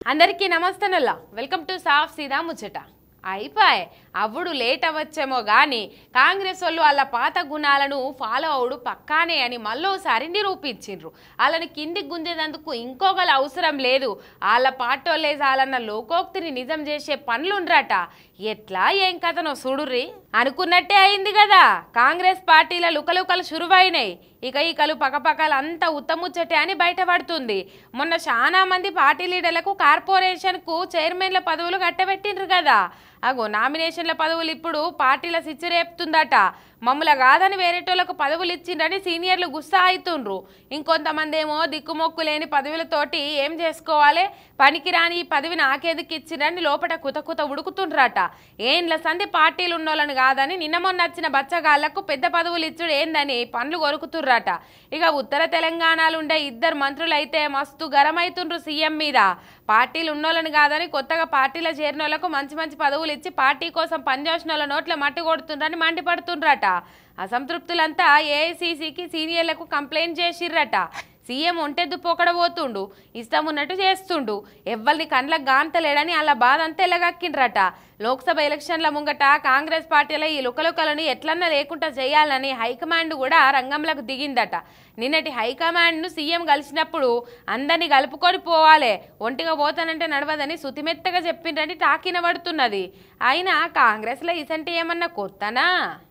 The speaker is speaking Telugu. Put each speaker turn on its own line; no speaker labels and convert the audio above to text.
అందరికీ నమస్తేనల్లా వెల్కమ్ టు సాఫ్ సీదా ముచ్చట అయిపోయి అవ్వుడు లేట్ అవ్వచ్చేమో కానీ కాంగ్రెస్ వాళ్ళు వాళ్ళ పాత గుణాలను ఫాలో అవుడు పక్కానే అని మళ్ళోసారి నిరూపించిండ్రు వాళ్ళని కిందికి గుంజేందుకు ఇంకొకరు అవసరం లేదు వాళ్ళ పాటోళ్ళే చాలన్న లోకోక్తిని నిజం చేసే పనులుండ్రట ఎట్లా ఏం కథనో చూడుర్రి అనుకున్నట్టే అయింది కదా కాంగ్రెస్ పార్టీల లుకలుకలు శురువైనాయి ఇక ఈ కలు పకపకలు అంతా ఉత్తముచ్చటే అని బయటపడుతుంది మొన్న చాలా మంది పార్టీ లీడర్లకు కార్పొరేషన్కు చైర్మన్ల పదవులు కట్టబెట్టిండ్రు కదా అగో నామినేషన్ల పదవులు ఇప్పుడు పార్టీల సిచ్చిరేపుతుందట మమ్మల కాదని వేరేటోళ్ళకు పదవులు ఇచ్చిండ్రని సీనియర్లు గుస్సా అవుతుండ్రు ఇంకొంతమంది ఏమో దిక్కుమొక్కు లేని పదవులతోటి ఏం చేసుకోవాలి పనికిరాని ఈ పదవి నాకెందుకు ఇచ్చిండ్రని లోపల కుత కుత ఉడుకుతుండ్రట ఏండ్ల సంది పార్టీలు ఉన్నోళ్ళని కాదని నిన్న మొన్న వచ్చిన బచ్చగాళ్లకు పెద్ద పదవులు ఇచ్చుడు ఏందని పనులు కొరుకుతుర్రట ఇక ఉత్తర తెలంగాణలో ఉండే ఇద్దరు మంత్రులు అయితే మస్తు గరమైతుండ్రు సీఎం మీద పార్టీలు ఉన్నోళ్ళని కాదని కొత్తగా పార్టీలో చేరిన వాళ్ళకు మంచి మంచి పదవులు ఇచ్చి పార్టీ కోసం పనిచేసిన వాళ్ళ నోట్ల మట్టి కొడుతుండ్రని మండిపడుతుండ్రట అసంతృప్తులంతా ఏఐసీసీకి సీనియర్లకు కంప్లైంట్ చేసిర్రట సీఎం ఒంటె దుప్పొకడ పోతుండు ఇష్టం ఉన్నట్టు చేస్తుండు ఎవ్వరిని కండ్లకు గాంతలేడని అలా బాధ అంతా ఎలగక్కిండ్రట లోక్సభ ఎలక్షన్ల ముంగట కాంగ్రెస్ పార్టీలో ఈ లుకలుకలను ఎట్లన్నా లేకుండా చేయాలని హైకమాండ్ కూడా రంగంలోకి దిగిందట నిన్నటి హైకమాండ్ను సీఎం కలిసినప్పుడు అందరినీ కలుపుకొని పోవాలి ఒంటిగా పోతానంటే నడవదని సుతిమెత్తగా చెప్పిండ్రని టాకిన పడుతున్నది అయినా కాంగ్రెస్లో ఇసంటే ఏమన్నా కొత్తనా